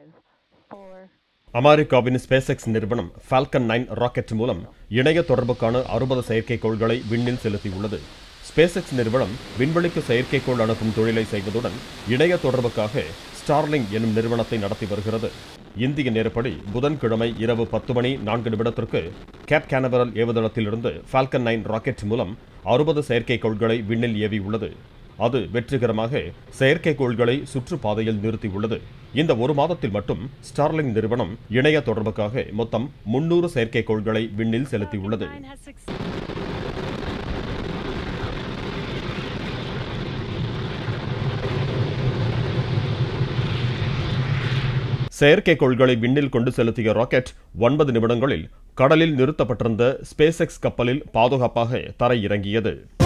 அமெரிக்காவின் ஸ்பேஸ்எக்ஸ் நிறுவனம் Falcon nine rocket மூலம் இணைய தொடர்புக்கான அறுபது செயற்கைக்கோள்களை விண்ணில் செலுத்தியுள்ளது ஸ்பேஸ்எக்ஸ் நிறுவனம் விண்வெளிக்கு செயற்கைக்கோள் அனுப்பும் தொழிலை செய்வதுடன் இணைய தொடர்புக்காக ஸ்டார்லிங் எனும் நிறுவனத்தை நடத்தி வருகிறது இந்திய நேரப்படி புதன்கிழமை இரவு பத்து மணி நான்கு நிமிடத்திற்கு கேப் கேனவரல் ஏவுதளத்திலிருந்து ஃபால்கன் நைன் ராக்கெட் மூலம் அறுபது செயற்கைக்கோள்களை விண்ணில் ஏவியுள்ளது அது வெற்றிகரமாக செயற்கைக்கோள்களை சுற்றுப்பாதையில் நிறுத்தியுள்ளது இந்த ஒரு மாதத்தில் மட்டும் ஸ்டார்லிங் நிறுவனம் இணைய தொடர்புக்காக மொத்தம் முன்னூறு செயற்கைக்கோள்களை விண்ணில் செலுத்தியுள்ளது செயற்கைக்கோள்களை விண்ணில் கொண்டு செலுத்திய ராக்கெட் ஒன்பது நிமிடங்களில் கடலில் நிறுத்தப்பட்டிருந்த ஸ்பேஸ்எக்ஸ் கப்பலில் பாதுகாப்பாக தரையிறங்கியது